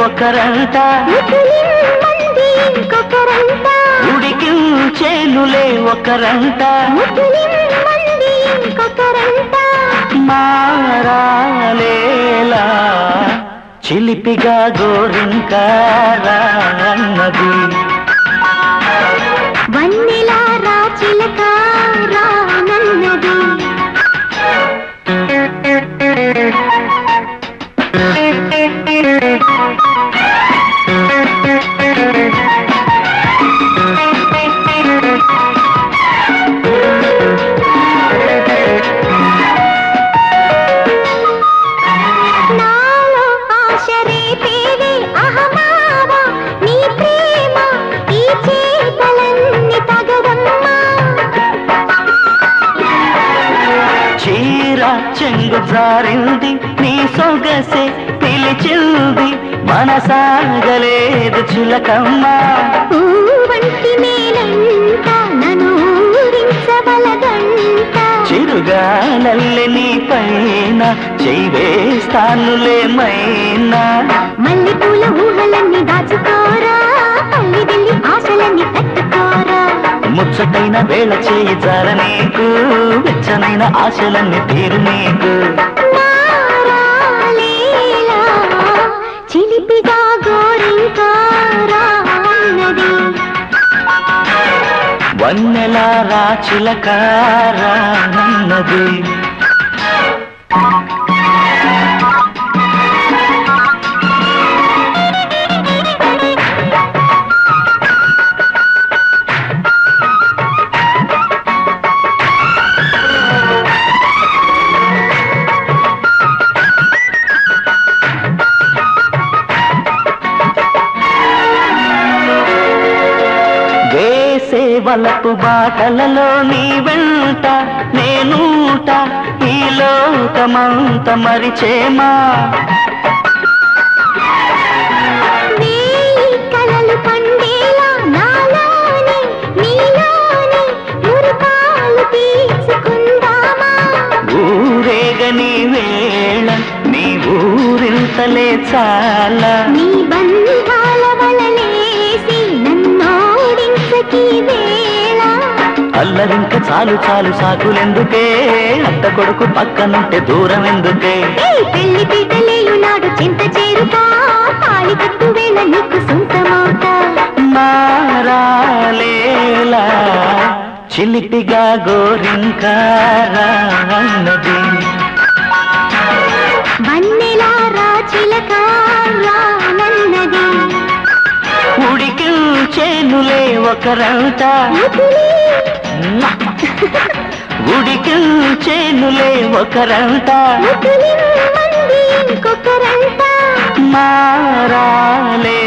ఒకరంట మంది ఇంకొకరంట ఉడికించేనులే ఒకరంట మంది ఇంకొకరంట మారాలేలా చిలిపిగా గోరింకారా అన్నది వన్నెలా రా చిలక రానన్నది నాలో ఆశ రేపేవే అహమావా నీ ప్రేమ ఈ చేతలన్నీ తగదమ్మా చీర చెంగు జారింది నీ సొగసే పిలిచింది మనసాగలేదు చిలకమ్మ పూవంటి మేలంట నన్ను ఊరించవలదంట చిరుగాలల్లె నీ పైన చెయ్యేస్తానులే మైనా మల్లెపూల ఊహలన్నీ దాచుకోరా అల్లి వెళ్ళి ఆశలన్నీ తట్టుకోరా ముచ్చటైన వేళ చేయి జార నీకు వెచ్చనైన ఆశలన్నీ తీరు నీకు మారాలేలా చిలిపిగా గోరింకారా అన్నది వన్నెల రాచిలకారా నన్నది వేసే వలపు బాటలలో నీ వెంట నేనూట ఈ లోకమంత మరిచేమా వేయి కలలు పండేలా నాలోనే నీలోనే మురుకాలు తీసుకుందామా ఊరేగని వేళ నీ ఊరింతలే చాలా నీ బంధాల వలలేసి నన్నోడించకి వేళ అల్లరింక చాలు చాలు సాకులెందుకే అత్త కొడుకు పక్కనుంటే దూరం ఎందుకే ఏయ్ పెళ్లి పీటలేయు నాడు చింత చేరుతా తాళి కట్టు వేళ నీకు సొంతమవుతా మారాలేలా చిలిపిగా గోరింకారా అన్నది వన్నెలా రాచిలక రానన్నది ఉడికించేనులే ఒకరంట ఉడికించేనులే ఒకరంట మంది ఇంకొకరంట మారాలే